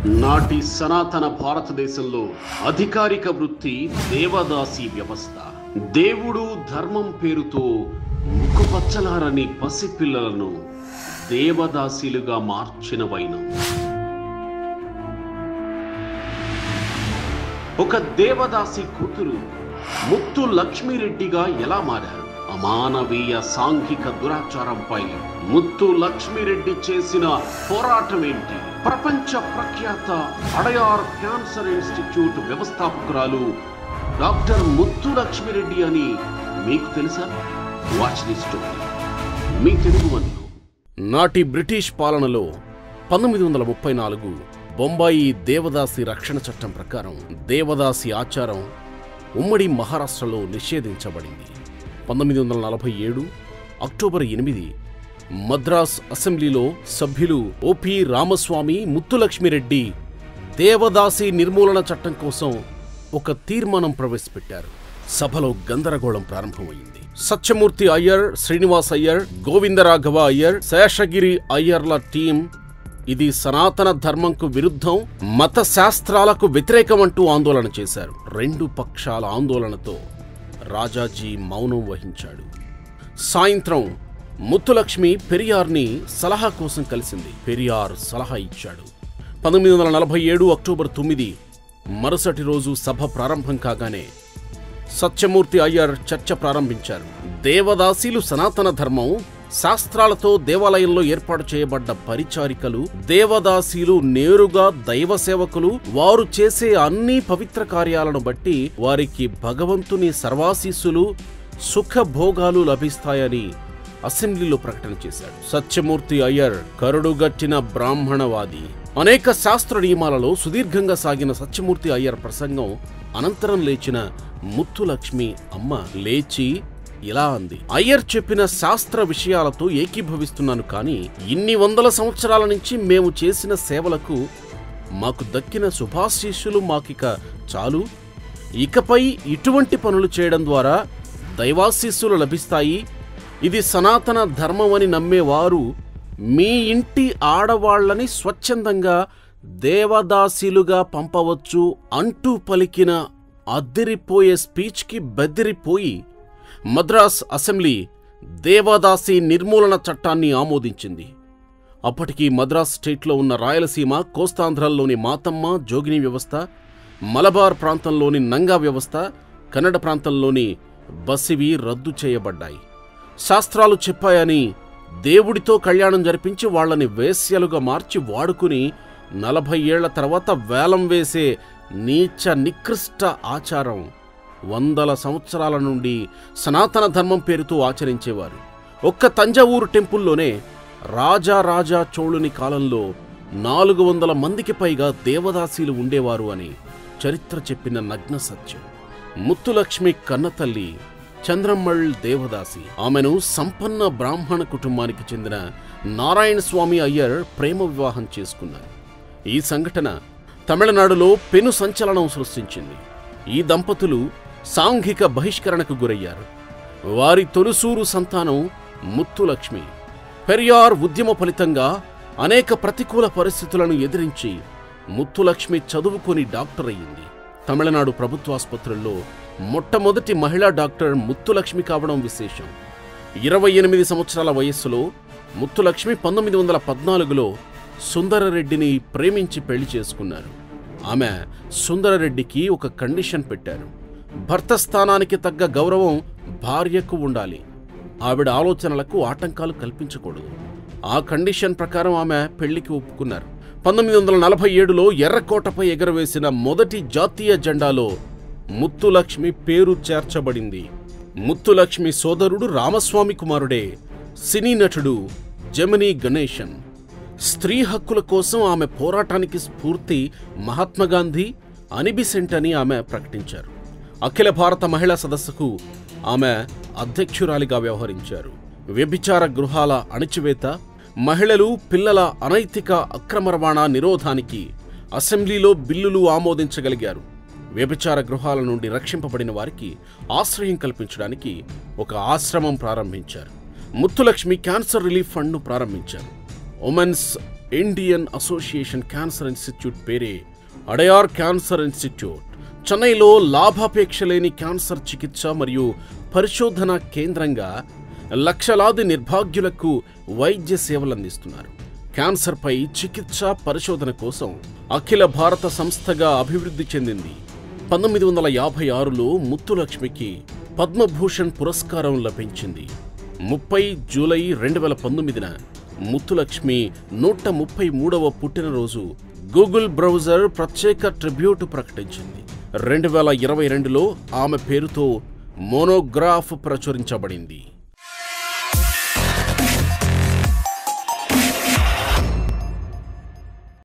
నాటి సనాతన భారతదేశంలో అధికారిక వృత్తి దేవదాసి వ్యవస్థ దేవుడు ధర్మం పేరుతో ముక్కుపచ్చలారని పసిపిల్లలను దేవదాసీలుగా మార్చిన వైనం ఒక దేవదాసి కూతురు ముత్తు లక్ష్మీరెడ్డిగా ఎలా మారారు అమానవీయ సాంఘిక దురాచారంపై ముత్తు లక్ష్మీరెడ్డి చేసిన పోరాటం ఏంటి ప్రపంచ ప్రఖ్యాత అడయార్ క్యాన్సర్ ఇన్స్టిట్యూట్ వ్యవస్థాపకురాలు డాక్టర్ ముత్తు లక్ష్మీరెడ్డి అని మీకు తెలుసా వాచ్ ది స్టోరీ మీ తెలుగు వన్లో నాటి బ్రిటిష్ పాలనలో పంతొమ్మిది వందల ముప్పై నాలుగు బొంబాయి దేవదాసి రక్షణ చట్టం ప్రకారం దేవదాసి ఆచారం ఉమ్మడి మహారాష్ట్రలో నిషేధించబడింది పంతొమ్మిది వందల నలభై ఏడు అక్టోబర్ ఎనిమిది మద్రాస్ అసెంబ్లీలో సభ్యులు ఓపి రామస్వామి ముత్తులక్ష్మిరెడ్డి దేవదాసి నిర్మూలన చట్టం కోసం ఒక తీర్మానం ప్రవేశపెట్టారు సభలో గందరగోళం ప్రారంభమైంది సత్యమూర్తి అయ్యర్ శ్రీనివాస్ అయ్యర్ గోవిందరాఘవ అయ్యర్ శేషగిరి అయ్యర్ల టీం ఇది సనాతన ధర్మంకు విరుద్ధం మత శాస్త్రాలకు వ్యతిరేకం అంటూ ఆందోళన చేశారు రెండు పక్షాల ఆందోళనతో రాజాజీ మౌనం వహించాడు సాయంత్రం ముత్తులక్ష్మి పెరియార్ని సలహా కోసం కలిసింది పెరియార్ సలహా ఇచ్చాడు పంతొమ్మిది వందల నలభై ఏడు అక్టోబర్ తొమ్మిది మరుసటి రోజు సభ ప్రారంభం కాగానే సత్యమూర్తి అయ్యర్ చర్చ ప్రారంభించారు దేవదాసీలు సనాతన ధర్మం శాస్త్రాలతో దేవాలయంలో ఏర్పాటు చేయబడ్డ పరిచారికలు దేవదాసీలు నేరుగా దైవ సేవకులు వారు చేసే అన్ని పవిత్ర కార్యాలను బట్టి వారికి భగవంతుని సర్వాశీస్సులు సుఖభోగాలు లభిస్తాయని అసెంబ్లీలో ప్రకటన చేశాడు సత్యమూర్తి అయ్యర్ కరుడుగట్టిన బ్రాహ్మణవాది అనేక శాస్త్ర నియమాలలో సుదీర్ఘంగా సాగిన సత్యమూర్తి అయ్యర్ ప్రసంగం అనంతరం లేచిన ముత్తులక్ష్మి అమ్మ లేచి ఇలా అంది అయ్యర్ చెప్పిన శాస్త్ర విషయాలతో ఏకీభవిస్తున్నాను కానీ ఇన్ని వందల సంవత్సరాల నుంచి మేము చేసిన సేవలకు మాకు దక్కిన శుభాశీస్సులు మాకిక చాలు ఇకపై ఇటువంటి పనులు చేయడం ద్వారా దైవాశీస్సులు లభిస్తాయి ఇది సనాతన ధర్మమని నమ్మేవారు మీ ఇంటి ఆడవాళ్ళని స్వచ్ఛందంగా దేవదాసీలుగా పంపవచ్చు అంటూ పలికిన అద్దరిపోయే స్పీచ్కి బెదిరిపోయి మద్రాస్ అసెంబ్లీ దేవదాసి నిర్మూలన చట్టాన్ని ఆమోదించింది అప్పటికి మద్రాస్ స్టేట్లో ఉన్న రాయలసీమ కోస్తాంధ్రల్లోని మాతమ్మ జోగిని వ్యవస్థ మలబార్ ప్రాంతంలోని నంగా వ్యవస్థ కన్నడ ప్రాంతంలోని బసివి రద్దు చేయబడ్డాయి శాస్త్రాలు చెప్పాయని దేవుడితో కళ్యాణం జరిపించి వాళ్ళని వేశ్యలుగా మార్చి వాడుకుని నలభై ఏళ్ల తర్వాత వేలం వేసే నీచ నికృష్ట ఆచారం వందల సంవత్సరాల నుండి సనాతన ధర్మం పేరుతో ఆచరించేవారు ఒక్క తంజావూరు టెంపుల్లోనే రాజా రాజా చోళుని కాలంలో నాలుగు వందల మందికి పైగా దేవదాసీలు ఉండేవారు అని చరిత్ర చెప్పిన నగ్న సత్యం ముత్తులక్ష్మి కన్నతల్లి చంద్రమ్మళ్ దేవదాసి ఆమెను సంపన్న బ్రాహ్మణ కుటుంబానికి చెందిన నారాయణ స్వామి అయ్యర్ ప్రేమ వివాహం చేసుకున్నారు ఈ సంఘటన తమిళనాడులో పెను సంచలనం సృష్టించింది ఈ దంపతులు సాంఘిక బహిష్కరణకు గురయ్యారు వారి తొలుసూరు సంతానం ముత్తులక్ష్మి పెరియార్ ఉద్యమ ఫలితంగా అనేక ప్రతికూల పరిస్థితులను ఎదిరించి ముత్తులక్ష్మి చదువుకొని డాక్టర్ అయ్యింది తమిళనాడు ప్రభుత్వాసుపత్రుల్లో మొట్టమొదటి మహిళా డాక్టర్ ముత్తులక్ష్మి కావడం విశేషం ఇరవై ఎనిమిది సంవత్సరాల వయస్సులో ముత్తులక్ష్మి పంతొమ్మిది వందల పద్నాలుగులో సుందరరెడ్డిని ప్రేమించి పెళ్లి చేసుకున్నారు ఆమె సుందరరెడ్డికి ఒక కండిషన్ పెట్టారు భర్త స్థానానికి తగ్గ గౌరవం భార్యకు ఉండాలి ఆవిడ ఆలోచనలకు ఆటంకాలు కల్పించకూడదు ఆ కండిషన్ ప్రకారం ఆమె పెళ్లికి ఒప్పుకున్నారు పంతొమ్మిది వందల నలభై ఏడులో ఎర్రకోటపై ఎగరవేసిన మొదటి జాతీయ జెండాలో ముత్తులక్ష్మి పేరు చేర్చబడింది ముత్తులక్ష్మి సోదరుడు రామస్వామి కుమారుడే సినీ నటుడు జమినీ గణేశన్ స్త్రీ హక్కుల కోసం ఆమె పోరాటానికి స్ఫూర్తి మహాత్మాగాంధీ అనిబిసెంట్ అని ఆమె ప్రకటించారు అఖిల భారత మహిళా సదస్సుకు ఆమె అధ్యక్షురాలిగా వ్యవహరించారు వ్యభిచార గృహాల అణిచివేత మహిళలు పిల్లల అనైతిక అక్రమ రవాణా నిరోధానికి అసెంబ్లీలో బిల్లులు ఆమోదించగలిగారు వ్యభిచార గృహాల నుండి రక్షింపబడిన వారికి ఆశ్రయం కల్పించడానికి ఒక ఆశ్రమం ప్రారంభించారు ముత్తులక్ష్మి క్యాన్సర్ రిలీఫ్ ఫండ్ను ప్రారంభించారు women's Indian association cancer institute పేరే అడయార్ క్యాన్సర్ ఇన్స్టిట్యూట్ చెన్నైలో లాభాపేక్ష లేని క్యాన్సర్ చికిత్స మరియు పరిశోధన కేంద్రంగా లక్షలాది నిర్భాగ్యులకు వైద్య సేవలు అందిస్తున్నారు క్యాన్సర్పై చికిత్స పరిశోధన కోసం అఖిల భారత సంస్థగా అభివృద్ధి చెందింది పంతొమ్మిది వందల యాభై ఆరులో ముత్తులక్ష్మికి పద్మభూషణ్ పురస్కారం లభించింది ముప్పై జూలై రెండు వేల పంతొమ్మిదిన ముత్తులక్ష్మి నూట ముప్పై మూడవ పుట్టినరోజు గూగుల్ బ్రౌజర్ ప్రత్యేక ట్రిబ్యూట్ ప్రకటించింది రెండు వేల ఇరవై రెండులో ఆమె పేరుతో మోనోగ్రాఫ్ ప్రచురించబడింది